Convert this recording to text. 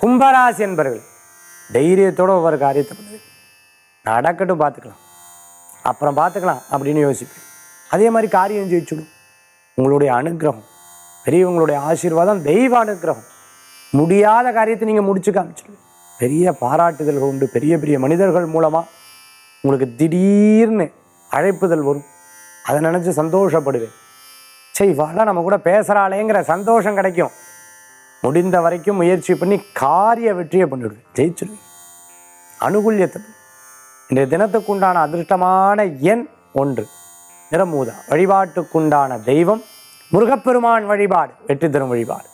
கும்பராசி என்பர்கள் தைரியத்தோட ஒவ்வொரு காரியத்தை பண்ணுவேன் நடக்கட்டும் பார்த்துக்கலாம் அப்புறம் பார்த்துக்கலாம் அப்படின்னு யோசிப்பேன் அதே மாதிரி காரியம் ஜெயிச்சுடும் உங்களுடைய அனுக்கிரகம் பெரியவங்களுடைய ஆசீர்வாதம் தெய்வ அனுக்கிரகம் முடியாத காரியத்தை நீங்கள் முடிச்சு காமிச்சிடுவீங்க பெரிய பாராட்டுதல்கள் உண்டு பெரிய பெரிய மனிதர்கள் மூலமாக உங்களுக்கு திடீர்னு அழைப்புதல் வரும் அதை நினச்சி சந்தோஷப்படுவேன் சரி இவாள நம்ம கூட பேசுகிறாளேங்கிற சந்தோஷம் கிடைக்கும் முடிந்த வரைக்கும் முயற்சி பண்ணி காரிய வெற்றியை பண்ணிவிடுவேன் ஜெயிச்சிடுவேன் அனுகூல்யத்தை பண்ணு. இன்றைய தினத்துக்குண்டான அதிர்ஷ்டமான எண் ஒன்று நிறமூதா வழிபாட்டுக்குண்டான தெய்வம் முருகப்பெருமான் வழிபாடு வெற்றி தரும் வழிபாடு